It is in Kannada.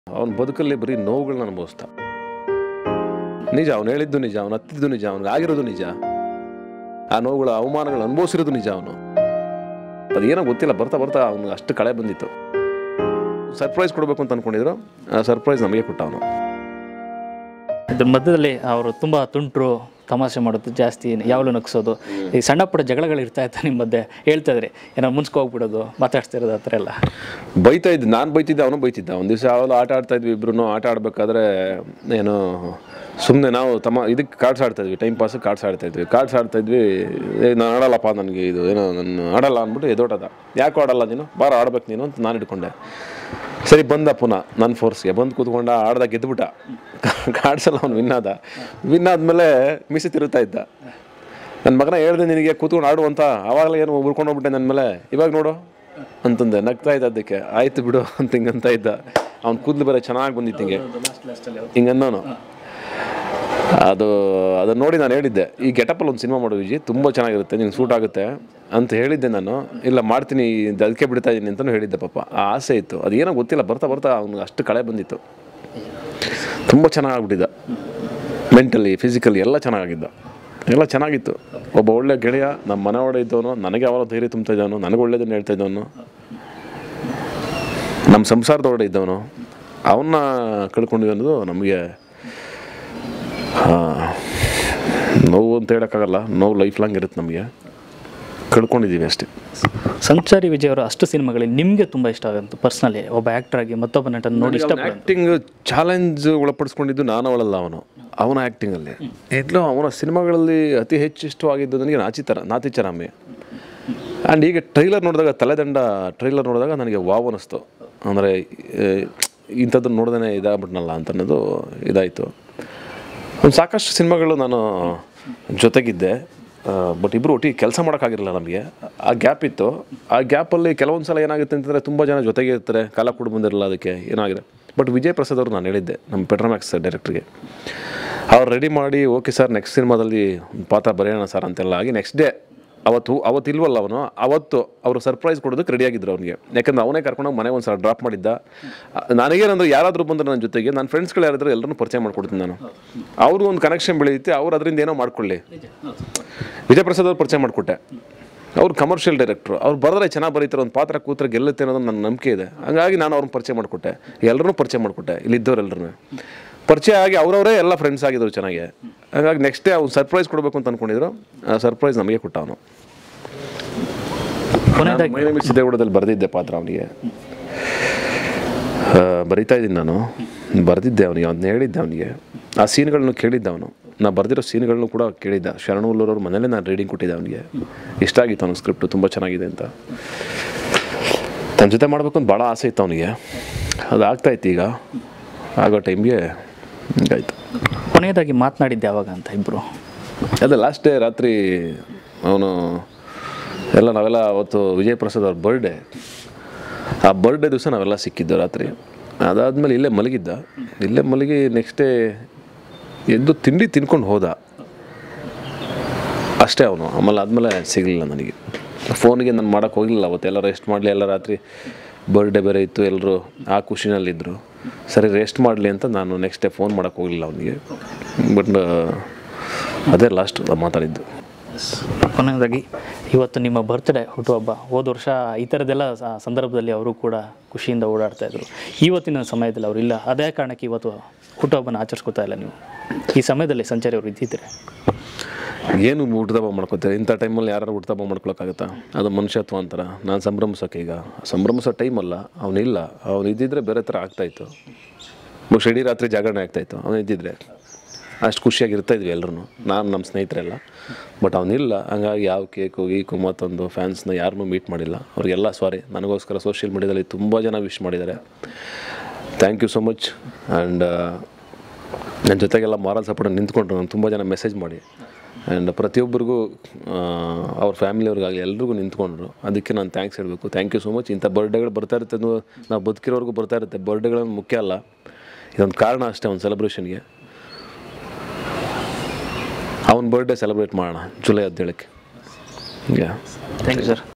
ಅವನ ಬದುಕಲ್ಲಿ ಬರೀ ನೋವುಗಳನ್ನ ಅನುಭವಿಸ್ತಾ ನಿಜ ಅವನು ಹೇಳಿದ್ದು ನಿಜ ಅವನು ಹತ್ತಿದ್ದು ನಿಜ ಅವನಿಗೆ ಆಗಿರೋದು ನಿಜ ಆ ನೋವುಗಳ ಅವಮಾನಗಳು ಅನುಭವಿಸಿರೋದು ನಿಜ ಅವನು ಅದೇನೋ ಗೊತ್ತಿಲ್ಲ ಬರ್ತಾ ಬರ್ತಾ ಅವ್ನಿಗೆ ಅಷ್ಟು ಕಳೆ ಬಂದಿತ್ತು ಸರ್ಪ್ರೈಸ್ ಕೊಡಬೇಕು ಅಂತ ಅನ್ಕೊಂಡಿದ್ರು ಆ ಸರ್ಪ್ರೈಸ್ ನಮಗೆ ಕೊಟ್ಟ ಅವನು ಇದ್ರ ಮಧ್ಯದಲ್ಲಿ ಅವರು ತುಂಬ ತುಂಟ್ರು ತಮಾಷೆ ಮಾಡೋದು ಜಾಸ್ತಿ ಯಾವಾಗಲೂ ನಗ್ಸೋದು ಈ ಸಣ್ಣ ಪುಟ್ಟ ಜಗಳಗಳು ಇರ್ತಾ ಇತ್ತು ನಿಮ್ಮ ಮಧ್ಯೆ ಹೇಳ್ತಾ ಇದ್ರಿ ಏನೋ ಮುನ್ಸ್ಕೊ ಹೋಗ್ಬಿಡೋದು ಮಾತಾಡ್ತಾ ಇರೋದು ಆ ಥರ ಎಲ್ಲ ಬೈತಾ ಇದ್ದೆ ನಾನು ಬೈತಿದ್ದೆ ಅವನು ಬೈತಿದ್ದ ಒಂದು ದಿವಸ ಯಾವಾಗಲೂ ಆಟ ಆಡ್ತಾ ಇದ್ವಿ ಇಬ್ರು ಆಟ ಆಡಬೇಕಾದ್ರೆ ಏನು ಸುಮ್ಮನೆ ನಾವು ತಮ್ಮ ಇದಕ್ಕೆ ಕಾರ್ಡ್ಸ್ ಆಡ್ತಾ ಇದ್ವಿ ಟೈಮ್ ಪಾಸ್ ಕಾರ್ಡ್ಸ್ ಆಡ್ತಾ ಇದ್ವಿ ಕಾರ್ಡ್ಸ್ ಆಡ್ತಾ ಇದ್ವಿ ಏ ನಾನು ಆಡಲ್ಲಪ್ಪ ನನಗೆ ಇದು ಏನೋ ನಾನು ಆಡಲ್ಲ ಅಂದ್ಬಿಟ್ಟು ಎದೋಟದ ಯಾಕೆ ಆಡಲ್ಲ ನೀನು ಬಾರ ಆಡ್ಬೇಕು ನೀನು ಅಂತ ನಾನು ಇಟ್ಕೊಂಡೆ ಸರಿ ಬಂದ ಪುನಃ ನನ್ನ ಫೋರ್ಸ್ಗೆ ಬಂದು ಕೂತ್ಕೊಂಡ ಆಡ್ದಾಗ ಗೆದ್ದುಬಿಟ್ಟ ಕಾರ್ಡ್ಸಲ್ಲ ಅವ್ನು ವಿನ್ ಆದ ವಿನ್ ಆದಮೇಲೆ ಮಿಸಿ ತಿರುತ್ತಾ ಇದ್ದ ನನ್ನ ಮಗನ ಹೇಳ್ದೆ ನಿನಗೆ ಕೂತ್ಕೊಂಡು ಆಡು ಅಂತ ಆವಾಗಲೇ ಏನು ಉರ್ಕೊಂಡು ಹೋಗ್ಬಿಟ್ಟೆ ನನ್ನ ಮೇಲೆ ಇವಾಗ ನೋಡು ಅಂತಂದೆ ನಗ್ತಾ ಇದ್ದ ಅದಕ್ಕೆ ಆಯ್ತು ಬಿಡು ಅಂತ ಹಿಂಗಂತ ಇದ್ದ ಅವ್ನ ಕೂದಲು ಬೇರೆ ಚೆನ್ನಾಗಿ ಬಂದಿತ್ತು ಹಿಂಗೆ ಹಿಂಗನ್ನೋನು ಅದು ಅದನ್ನ ನೋಡಿ ನಾನು ಹೇಳಿದ್ದೆ ಈ ಗೆಟಪಲ್ಲಿ ಒಂದು ಸಿನಿಮಾ ಮಾಡು ವಿಜಿ ತುಂಬ ಚೆನ್ನಾಗಿರುತ್ತೆ ನಿಂಗೆ ಸೂಟ್ ಆಗುತ್ತೆ ಅಂತ ಹೇಳಿದ್ದೆ ನಾನು ಇಲ್ಲ ಮಾಡ್ತೀನಿ ಇದು ಅದಕ್ಕೆ ಬಿಡ್ತಾ ಇದ್ದೀನಿ ಅಂತಲೂ ಹೇಳಿದ್ದೆ ಪಾಪ ಆ ಆಸೆ ಇತ್ತು ಅದೇನೋ ಗೊತ್ತಿಲ್ಲ ಬರ್ತಾ ಬರ್ತಾ ಅವ್ನಿಗೆ ಅಷ್ಟು ಕಳೆ ಬಂದಿತ್ತು ತುಂಬ ಚೆನ್ನಾಗಾಗ್ಬಿಟ್ಟಿದ್ದ ಮೆಂಟಲಿ ಫಿಸಿಕಲಿ ಎಲ್ಲ ಚೆನ್ನಾಗಿದ್ದ ಎಲ್ಲ ಚೆನ್ನಾಗಿತ್ತು ಒಬ್ಬ ಒಳ್ಳೆ ಗೆಳೆಯ ನಮ್ಮ ಮನೆ ಒಡೆ ಇದ್ದವನು ನನಗೆ ಯಾವಾಗ ಧೈರ್ಯ ತುಂಬ್ತಾ ಇದ್ದವನು ನನಗೆ ಒಳ್ಳೇದನ್ನು ಹೇಳ್ತಾ ಇದ್ದವನು ನಮ್ಮ ಸಂಸಾರದ ಒಡೆ ಇದ್ದವನು ಅವನ್ನ ಕಳ್ಕೊಂಡಿವಿ ಅನ್ನೋದು ನಮಗೆ ಆ, ನೋವು ಅಂತ ಹೇಳೋಕ್ಕಾಗಲ್ಲ ನೋವು ಲೈಫ್ ಲಾಂಗ್ ಇರುತ್ತೆ ನಮಗೆ ಕಳ್ಕೊಂಡಿದ್ದೀವಿ ಅಷ್ಟೇ ಸಂಚಾರಿ ವಿಜಯ್ ಅವರ ಅಷ್ಟು ಸಿನಿಮಾಗಳಿಗೆ ನಿಮಗೆ ತುಂಬ ಇಷ್ಟ ಆಗುತ್ತೆ ಪರ್ಸ್ನಲಿ ಒಬ್ಬ ಆ್ಯಕ್ಟರ್ ಆಗಿ ಮತ್ತೊಬ್ಬ ನಟನ ನೋಡಿ ಇಷ್ಟಪಡೋದು ಆ್ಯಕ್ಟಿಂಗ್ ಚಾಲೆಂಜ್ ಒಳಪಡಿಸ್ಕೊಂಡಿದ್ದು ನಾನು ಅವಳಲ್ಲ ಅವನು ಅವನ ಆ್ಯಕ್ಟಿಂಗಲ್ಲಿ ಎಲ್ಲೋ ಅವನ ಸಿನಿಮಾಗಳಲ್ಲಿ ಅತಿ ಹೆಚ್ಚು ಇಷ್ಟವಾಗಿದ್ದು ನನಗೆ ನಾಚಿತರ ನಾತಿಚರಾಮಿ ಆ್ಯಂಡ್ ಈಗ ಟ್ರೈಲರ್ ನೋಡಿದಾಗ ತಲೆದಂಡ ಟ್ರೈಲರ್ ನೋಡಿದಾಗ ನನಗೆ ವಾವ್ ಅನ್ನಿಸ್ತು ಅಂದರೆ ಇಂಥದ್ದನ್ನು ನೋಡ್ದೇ ಇದಾಗ್ಬಿಟ್ನಲ್ಲ ಅಂತ ಅನ್ನೋದು ಇದಾಯಿತು ಒಂದು ಸಾಕಷ್ಟು ಸಿನಿಮಾಗಳು ನಾನು ಜೊತೆಗಿದ್ದೆ ಬಟ್ ಇಬ್ಬರು ಒಟ್ಟಿಗೆ ಕೆಲಸ ಮಾಡೋಕ್ಕಾಗಿರಲಿಲ್ಲ ನಮಗೆ ಆ ಗ್ಯಾಪ್ ಇತ್ತು ಆ ಗ್ಯಾಪಲ್ಲಿ ಕೆಲವೊಂದು ಸಲ ಏನಾಗುತ್ತೆ ಅಂತಂದರೆ ತುಂಬ ಜನ ಜೊತೆಗೆ ಇರ್ತಾರೆ ಕಾಲ ಕೂಡ ಬಂದಿರಲ್ಲ ಅದಕ್ಕೆ ಏನಾಗಿದೆ ಬಟ್ ವಿಜಯ್ ಪ್ರಸಾದ್ ಅವರು ನಾನು ಹೇಳಿದ್ದೆ ನಮ್ಮ ಪೆಟ್ರೋಮ್ಯಾಕ್ಸ್ ಡೈರೆಕ್ಟ್ರಿಗೆ ಅವ್ರು ರೆಡಿ ಮಾಡಿ ಓಕೆ ಸರ್ ನೆಕ್ಸ್ಟ್ ಸಿನಿಮಾದಲ್ಲಿ ಪಾತ್ರ ಬರೆಯೋಣ ಸರ್ ಅಂತೆಲ್ಲ ಆಗಿ ನೆಕ್ಸ್ಟ್ ಡೇ ಅವತ್ತು ಅವತ್ತು ಇಲ್ವಲ್ಲ ಅವನು ಅವತ್ತು ಅವರು ಸರ್ಪ್ರೈಸ್ ಕೊಡೋದಕ್ಕೆ ರೆಡಿಯಾಗಿದ್ರು ಅವನಿಗೆ ಯಾಕಂದ್ರೆ ಅವನೇ ಕರ್ಕೊಂಡೋಗಿ ಮನೆ ಒಂದು ಸಲ ಡ್ರಾಪ್ ಮಾಡಿದ್ದ ನನಗೇನಂದ್ರೆ ಯಾರಾದರೂ ಬಂದ್ರೆ ನನ್ನ ಜೊತೆಗೆ ನನ್ನ ಫ್ರೆಂಡ್ಸ್ಗಳು ಯಾರಾದರೂ ಎಲ್ಲರನ್ನೂ ಪರಿಚಯ ಮಾಡ್ಕೊಡ್ತೀನಿ ನಾನು ಅವರು ಒಂದು ಕನೆಕ್ಷನ್ ಬೆಳೆಯುತ್ತೆ ಅವ್ರು ಅದರಿಂದ ಏನೋ ಮಾಡ್ಕೊಳ್ಳಿ ವಿಜಯ್ ಪ್ರಸಾದ್ ಅವ್ರು ಪರಿಚಯ ಮಾಡಿಕೊಟ್ಟೆ ಅವ್ರು ಕಮರ್ಷಿಯಲ್ ಡೈರೆಕ್ಟ್ರು ಅವ್ರು ಬರೆದ್ರೆ ಚೆನ್ನಾಗಿ ಬರೀತಾರೆ ಒಂದು ಪಾತ್ರ ಕೂತ್ರೆ ಗೆಲ್ಲುತ್ತೆ ಅನ್ನೋದು ನನ್ನ ನಂಬಿಕೆ ಇದೆ ಹಂಗಾಗಿ ನಾನು ಅವ್ರನ್ನ ಪರಿಚಯ ಮಾಡಿಕೊಟ್ಟೆ ಎಲ್ಲರನ್ನೂ ಪರಿಚಯ ಮಾಡಿಕೊಟ್ಟೆ ಇಲ್ಲಿದ್ದವರೆಲ್ಲರೂ ಪರಿಚಯ ಆಗಿ ಅವರವರೇ ಎಲ್ಲ ಫ್ರೆಂಡ್ಸ್ ಆಗಿದ್ರು ಚೆನ್ನಾಗಿ ಹಾಗಾಗಿ ನೆಕ್ಸ್ಟ್ ಡೇ ಅವ್ನು ಸರ್ಪ್ರೈಸ್ ಕೊಡಬೇಕು ಅಂತ ಅಂದ್ಕೊಂಡಿದ್ರು ಆ ಸರ್ಪ್ರೈಸ್ ನಮಗೆ ಕೊಟ್ಟ ಅವನು ಕೊನೆಯದಾಗಿ ಮೈನಮಿ ಸಿದ್ದೇಗೌಡದಲ್ಲಿ ಬರೆದಿದ್ದೆ ಪಾತ್ರ ಅವನಿಗೆ ಬರಿತಾ ಇದ್ದೀನಿ ನಾನು ಬರೆದಿದ್ದೆ ಅವನಿಗೆ ಅದನ್ನ ಹೇಳಿದ್ದೆ ಅವನಿಗೆ ಆ ಸೀನ್ಗಳನ್ನು ಕೇಳಿದ್ದೆ ಅವನು ನಾ ಬರೆದಿರೋ ಸೀನ್ಗಳನ್ನು ಕೂಡ ಕೇಳಿದ್ದ ಶರಣು ಉಲ್ಲೂರವ್ರ ಮನೇಲೆ ನಾನು ರೀಡಿಂಗ್ ಕೊಟ್ಟಿದ್ದೆ ಅವನಿಗೆ ಇಷ್ಟ ಆಗಿತ್ತು ಅವನ ಸ್ಕ್ರಿಪ್ಟು ತುಂಬ ಚೆನ್ನಾಗಿದೆ ಅಂತ ತನ್ನ ಜೊತೆ ಮಾಡಬೇಕು ಅಂತ ಭಾಳ ಆಸೆ ಇತ್ತು ಅವನಿಗೆ ಅದು ಆಗ್ತಾಯಿತ್ತು ಈಗ ಆಗೋ ಟೈಮ್ಗೆ ಹಿಂಗಾಯ್ತು ಕೊನೆಯದಾಗಿ ಮಾತನಾಡಿದ್ದೆ ಯಾವಾಗ ಅಂತ ಇಬ್ಬರು ಅದೇ ಲಾಸ್ಟ್ ಡೇ ರಾತ್ರಿ ಅವನು ಎಲ್ಲ ನಾವೆಲ್ಲ ಅವತ್ತು ವಿಜಯ್ ಪ್ರಸಾದ್ ಅವ್ರ ಬರ್ಡೇ ಆ ಬರ್ಡೇ ದಿವಸ ನಾವೆಲ್ಲ ಸಿಕ್ಕಿದ್ದು ರಾತ್ರಿ ಅದಾದಮೇಲೆ ಇಲ್ಲೇ ಮಲಗಿದ್ದ ಇಲ್ಲೇ ಮಲಗಿ ನೆಕ್ಸ್ಟ್ ಡೇ ಎದ್ದು ತಿಂಡಿ ತಿನ್ಕೊಂಡು ಹೋದ ಅಷ್ಟೇ ಅವನು ಆಮೇಲೆ ಆದಮೇಲೆ ಸಿಗಲಿಲ್ಲ ನನಗೆ ಫೋನ್ಗೆ ನಾನು ಮಾಡೋಕ್ಕೆ ಹೋಗಲಿಲ್ಲ ಅವತ್ತೆಲ್ಲ ರೆಸ್ಟ್ ಮಾಡಲಿ ಎಲ್ಲ ರಾತ್ರಿ ಬರ್ಡೇ ಬೇರೆ ಇತ್ತು ಎಲ್ಲರೂ ಆ ಖುಷಿನಲ್ಲಿದ್ದರು ಸರಿ ರೆಸ್ಟ್ ಮಾಡಲಿ ಅಂತ ನಾನು ನೆಕ್ಸ್ಟ್ ಡೇ ಫೋನ್ ಮಾಡೋಕ್ಕೆ ಹೋಗಲಿಲ್ಲ ಅವನಿಗೆ ಬಟ್ ಅದೇ ಲಾಸ್ಟ್ ಮಾತಾಡಿದ್ದು ಕೊನೆಯದಾಗಿ ಇವತ್ತು ನಿಮ್ಮ ಬರ್ತ್ಡೇ ಹುಟ್ಟುಹಬ್ಬ ಹೋದ ವರ್ಷ ಈ ಥರದ್ದೆಲ್ಲ ಸ- ಸಂದರ್ಭದಲ್ಲಿ ಅವರು ಕೂಡ ಖುಷಿಯಿಂದ ಓಡಾಡ್ತಾ ಇದ್ರು ಇವತ್ತಿನ ಸಮಯದಲ್ಲಿ ಅವರು ಇಲ್ಲ ಅದೇ ಕಾರಣಕ್ಕೆ ಇವತ್ತು ಹುಟ್ಟುಹಬ್ಬನ ಆಚರಿಸ್ಕೊತಾ ಇಲ್ಲ ನೀವು ಈ ಸಮಯದಲ್ಲಿ ಸಂಚಾರಿ ಅವರು ಇದ್ದಿದ್ರೆ ಏನು ಹುಟ್ಟದಬ್ಬ ಮಾಡ್ಕೋತಾರೆ ಇಂಥ ಟೈಮಲ್ಲಿ ಯಾರು ಹುಟ್ಟದಬ್ಬ ಮಾಡ್ಕೊಳಕ್ಕಾಗತ್ತಾ ಅದು ಮನುಷ್ಯತ್ವ ಅಂತಾರೆ ನಾನು ಸಂಭ್ರಮಿಸೋಕೆ ಈಗ ಸಂಭ್ರಮಿಸೋ ಟೈಮಲ್ಲ ಅವನಿಲ್ಲ ಅವನು ಇದ್ದಿದ್ರೆ ಬೇರೆ ಥರ ಆಗ್ತಾಯಿತ್ತು ಬಹುಶಃ ಇಡೀ ರಾತ್ರಿ ಜಾಗರಣೆ ಆಗ್ತಾಯಿತ್ತು ಅವನು ಇದ್ದಿದ್ರೆ ಅಷ್ಟು ಖುಷಿಯಾಗಿ ಇರ್ತಾ ಇದ್ವಿ ಎಲ್ಲರೂ ನಾನು ನಮ್ಮ ಸ್ನೇಹಿತರೆಲ್ಲ ಬಟ್ ಅವನಿಲ್ಲ ಹಂಗಾಗಿ ಯಾವ ಕೇಕು ಗೀಕು ಮತ್ತೊಂದು ಫ್ಯಾನ್ಸ್ನ ಯಾರನ್ನೂ ಮೀಟ್ ಮಾಡಿಲ್ಲ ಅವ್ರಿಗೆಲ್ಲ ಸಾರಿ ನನಗೋಸ್ಕರ ಸೋಷಿಯಲ್ ಮೀಡಿಯಾದಲ್ಲಿ ತುಂಬ ಜನ ವಿಶ್ ಮಾಡಿದ್ದಾರೆ thank you so much and ನನ್ನ ಜೊತೆಗೆಲ್ಲ ಮಾರಲ್ ಸಪೋರ್ಟ್ ನಿಂತ್ಕೊಂಡ್ರು ನಾನು ತುಂಬ ಜನ ಮೆಸೇಜ್ ಮಾಡಿ ಆ್ಯಂಡ್ ಪ್ರತಿಯೊಬ್ಬರಿಗೂ ಅವ್ರ ಫ್ಯಾಮಿಲಿಯವ್ರಿಗಾಗಲಿ ಎಲ್ರಿಗೂ ನಿಂತ್ಕೊಂಡ್ರು ಅದಕ್ಕೆ ನಾನು ಥ್ಯಾಂಕ್ಸ್ ಹೇಳಬೇಕು ಥ್ಯಾಂಕ್ ಯು ಸೊ ಮಚ್ ಇಂಥ ಬರ್ಡೇಗಳು ಬರ್ತಾ ಇರುತ್ತೆ ಅದು ನಾವು ಬದುಕಿರೋರ್ಗೂ ಬರ್ತಾ ಇರುತ್ತೆ ಬರ್ಡೇಗಳನ್ನು ಮುಖ್ಯ ಅಲ್ಲ ಇದೊಂದು ಕಾರಣ ಅಷ್ಟೇ ಒಂದು ಸೆಲೆಬ್ರೇಷನ್ಗೆ ಅವನ ಬರ್ಡೇ ಸೆಲೆಬ್ರೇಟ್ ಮಾಡೋಣ ಜುಲೈ ಹದಿನೇಳಕ್ಕೆ ಯಾ ಥ್ಯಾಂಕ್ ಯು ಸರ್